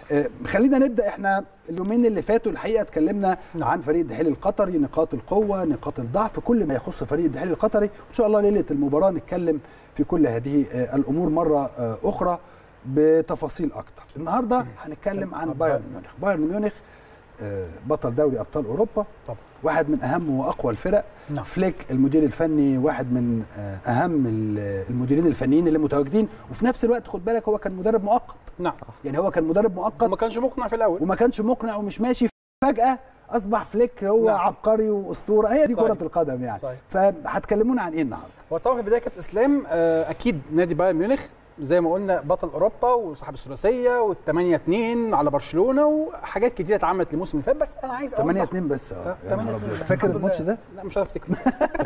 آه، خلينا نبدا احنا اليومين اللي فاتوا الحقيقه اتكلمنا عن فريق الدحيل القطري نقاط القوه نقاط الضعف كل ما يخص فريق الدحيل القطري وان شاء الله ليله المباراه نتكلم في كل هذه آه، الامور مره آه، اخرى بتفاصيل اكتر النهارده هنتكلم عن بايرن ميونخ بايرن ميونخ آه، بطل دوري ابطال اوروبا طبعا. واحد من اهم واقوى الفرق نعم. فليك المدير الفني واحد من آه، اهم ال- المديرين الفنيين اللي متواجدين وفي نفس الوقت خد بالك هو كان مدرب مؤقت نعم يعني هو كان مدرب مؤقت وما كانش مقنع في الاول وما كانش مقنع ومش ماشي فجاه اصبح فليك هو نعم. عبقري واسطوره هي دي صحيح. كره القدم يعني صحيح. فهتكلمونا عن ايه النهارده وطبعا في بدايه كابتن اسلام آه، اكيد نادي بايرن ميونخ زي ما قلنا بطل اوروبا وصاحب الثلاثيه وال8 2 على برشلونه وحاجات كتيره اتعملت الموسم اللي فات بس انا عايز 8 أوضح- 2 بس اه آه، يا 8 نهار 2 أبيض. فاكر الماتش ده؟ لا مش عارف افتكر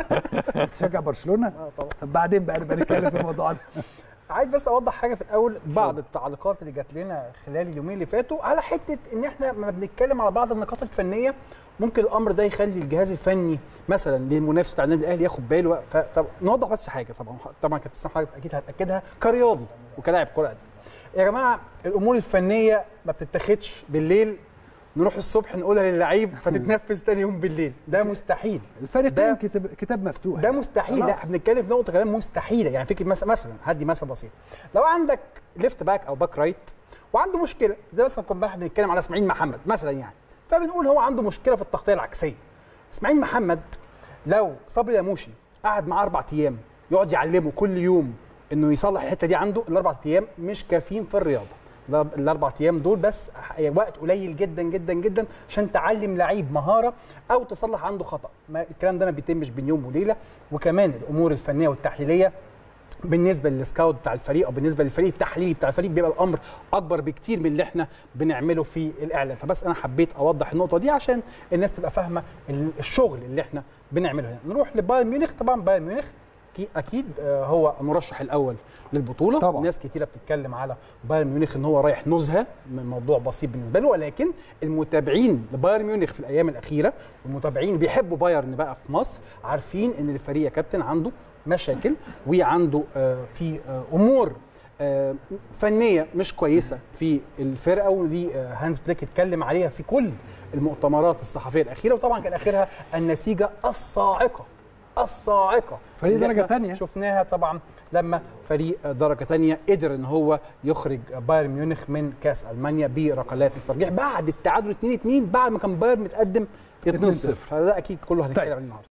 بتشجع برشلونه؟ آه، طبعا طب بعدين بقى نبقى نتكلم في الموضوع ده عايز بس اوضح حاجه في الاول بعض التعليقات اللي جات لنا خلال اليومين اللي فاتوا على حته ان احنا لما بنتكلم على بعض النقاط الفنيه ممكن الامر ده يخلي الجهاز الفني مثلا للمنافس بتاع النادي الاهلي ياخد باله فطب نوضح بس حاجه طبعا طبعا كابتن سام حضرتك اكيد هتاكدها كرياضي وكلاعب كره قدم يا جماعه الامور الفنيه ما بتتاخدش بالليل نروح الصبح نقولها للعيب فتتنفذ تاني يوم بالليل ده مستحيل الفريقين ده- كتاب كتاب مفتوح ده مستحيل لا خلاص. احنا بنتكلم في نقطه كمان مستحيله يعني فكره مثلا مثلا هدي مثل بسيط لو عندك ليفت باك او باك رايت وعنده مشكله زي مثلا كنا احنا بنتكلم على اسماعيل محمد مثلا يعني فبنقول هو عنده مشكله في التغطيه العكسيه اسماعيل محمد لو صبري ياموشي قعد معاه اربع ايام يقعد يعلمه كل يوم انه يصلح الحته دي عنده الاربع ايام مش كافيين في الرياضه الأرب- الاربع ايام دول بس ح- وقت قليل جدا جدا جدا عشان تعلم لعيب مهاره او تصلح عنده خطا ما الكلام ده ما بيتمش بين يوم وليله وكمان الامور الفنيه والتحليليه بالنسبه للسكاوت بتاع الفريق او بالنسبه للفريق التحليلي بتاع الفريق بيبقى الامر اكبر بكتير من اللي احنا بنعمله في الاعلام فبس انا حبيت اوضح النقطه دي عشان الناس تبقى فاهمه ال- الشغل اللي احنا بنعمله هنا نروح لبايرن ميونخ طبعا بايرن ميونخ كي- اكيد آه، هو المرشح الاول للبطوله طبعاً. ناس كتيره بتتكلم على بايرن ميونخ ان هو رايح نزهه من موضوع بسيط بالنسبه له ولكن المتابعين لبايرن ميونخ في الايام الاخيره والمتابعين بيحبوا بايرن بقى في مصر عارفين ان الفريق يا كابتن عنده مشاكل وعنده آه، في آه، امور آه، فنيه مش كويسه في الفرقه ودي آه، هانز فليك اتكلم عليها في كل المؤتمرات الصحفيه الاخيره وطبعا كان اخرها النتيجه الصاعقه الصاعقه فريق اللي درجة احنا تانية. شفناها طبعا لما فريق درجه ثانيه قدر ان هو يخرج بايرن ميونخ من كاس المانيا بركلات الترجيح بعد التعادل 2-2 بعد ما كان بايرن متقدم 2-0 2-0. فده اكيد كله هنتكلم طيب. عليه النهارده